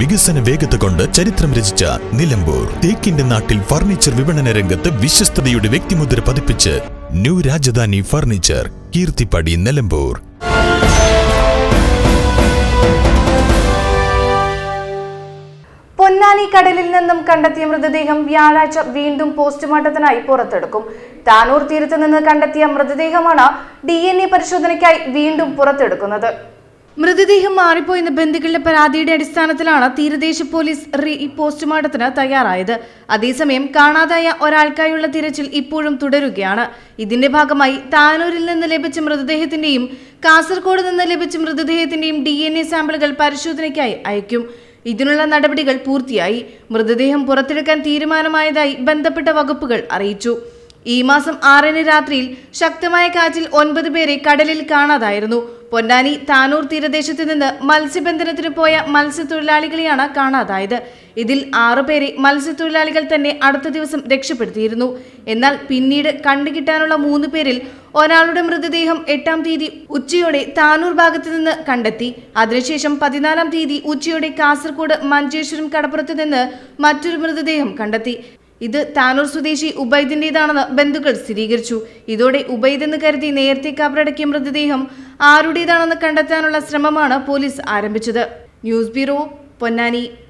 വികസന വേഗത കൊണ്ട് ചരിത്രം രചിച്ച നിലമ്പൂർ തേക്കിന്റെ നാട്ടിൽ ഫർണിച്ചർ വിപണന രംഗത്ത് വിശ്വസ്തതയുടെ വ്യക്തിമുദ്ര പതിപ്പിച്ച് ന്യൂ രാജധാനി ഫർണിച്ചർ കീർത്തിപ്പടി നിലമ്പൂർ പൊന്നാനി കടലിൽ നിന്നും കണ്ടെത്തിയ മൃതദേഹം വ്യാഴാഴ്ച വീണ്ടും പോസ്റ്റ്മോർട്ടത്തിനായി പുറത്തെടുക്കും താനൂർ തീരത്ത് നിന്ന് കണ്ടെത്തിയ മൃതദേഹമാണ് ഡി എൻ എ പരിശോധനയ്ക്കായി വീണ്ടും പുറത്തെടുക്കുന്നത് മൃതദേഹം മാറിപ്പോയെന്ന ബന്ധുക്കളുടെ പരാതിയുടെ അടിസ്ഥാനത്തിലാണ് തീരദേശ പോലീസ് റീ പോസ്റ്റ്മോർട്ടത്തിന് തയ്യാറായത് അതേസമയം കാണാതായ ഒരാൾക്കായുള്ള തിരച്ചിൽ ഇപ്പോഴും തുടരുകയാണ് ഇതിന്റെ ഭാഗമായി താനൂരിൽ നിന്ന് ലഭിച്ച മൃതദേഹത്തിന്റെയും കാസർഗോഡ് നിന്ന് ലഭിച്ച മൃതദേഹത്തിന്റെയും ഡി എൻ എ സാമ്പിളുകൾ പരിശോധനയ്ക്കായി അയക്കും ഇതിനുള്ള നടപടികൾ പൂർത്തിയായി മൃതദേഹം പുറത്തെടുക്കാൻ തീരുമാനമായതായി ബന്ധപ്പെട്ട വകുപ്പുകൾ അറിയിച്ചു ഈ മാസം ആറിന് രാത്രിയിൽ ശക്തമായ കാറ്റിൽ ഒൻപത് പേരെ കടലിൽ കാണാതായിരുന്നു പൊന്നാനി താനൂർ തീരദേശത്ത് നിന്ന് മത്സ്യബന്ധനത്തിന് പോയ മത്സ്യത്തൊഴിലാളികളെയാണ് കാണാതായത് ഇതിൽ ആറുപേരെ മത്സ്യത്തൊഴിലാളികൾ തന്നെ അടുത്ത ദിവസം രക്ഷപ്പെടുത്തിയിരുന്നു എന്നാൽ പിന്നീട് കണ്ടുകിട്ടാനുള്ള മൂന്ന് പേരിൽ ഒരാളുടെ മൃതദേഹം എട്ടാം തീയതി ഉച്ചയോടെ താനൂർ ഭാഗത്ത് നിന്ന് കണ്ടെത്തി അതിനുശേഷം പതിനാലാം തീയതി ഉച്ചയോടെ കാസർഗോഡ് മഞ്ചേശ്വരം കടപ്പുറത്ത് നിന്ന് മറ്റൊരു മൃതദേഹം കണ്ടെത്തി ഇത് താനൂർ സ്വദേശി ഉബൈദിന്റേതാണെന്ന് ബന്ധുക്കൾ സ്ഥിരീകരിച്ചു ഇതോടെ ഉബൈദ് എന്ന് കരുതി നേരത്തെ കബറടക്കിയ മൃതദേഹം ആരുടേതാണെന്ന് കണ്ടെത്താനുള്ള ശ്രമമാണ് പോലീസ് ആരംഭിച്ചത് ന്യൂസ് ബ്യൂറോ പൊന്നാനി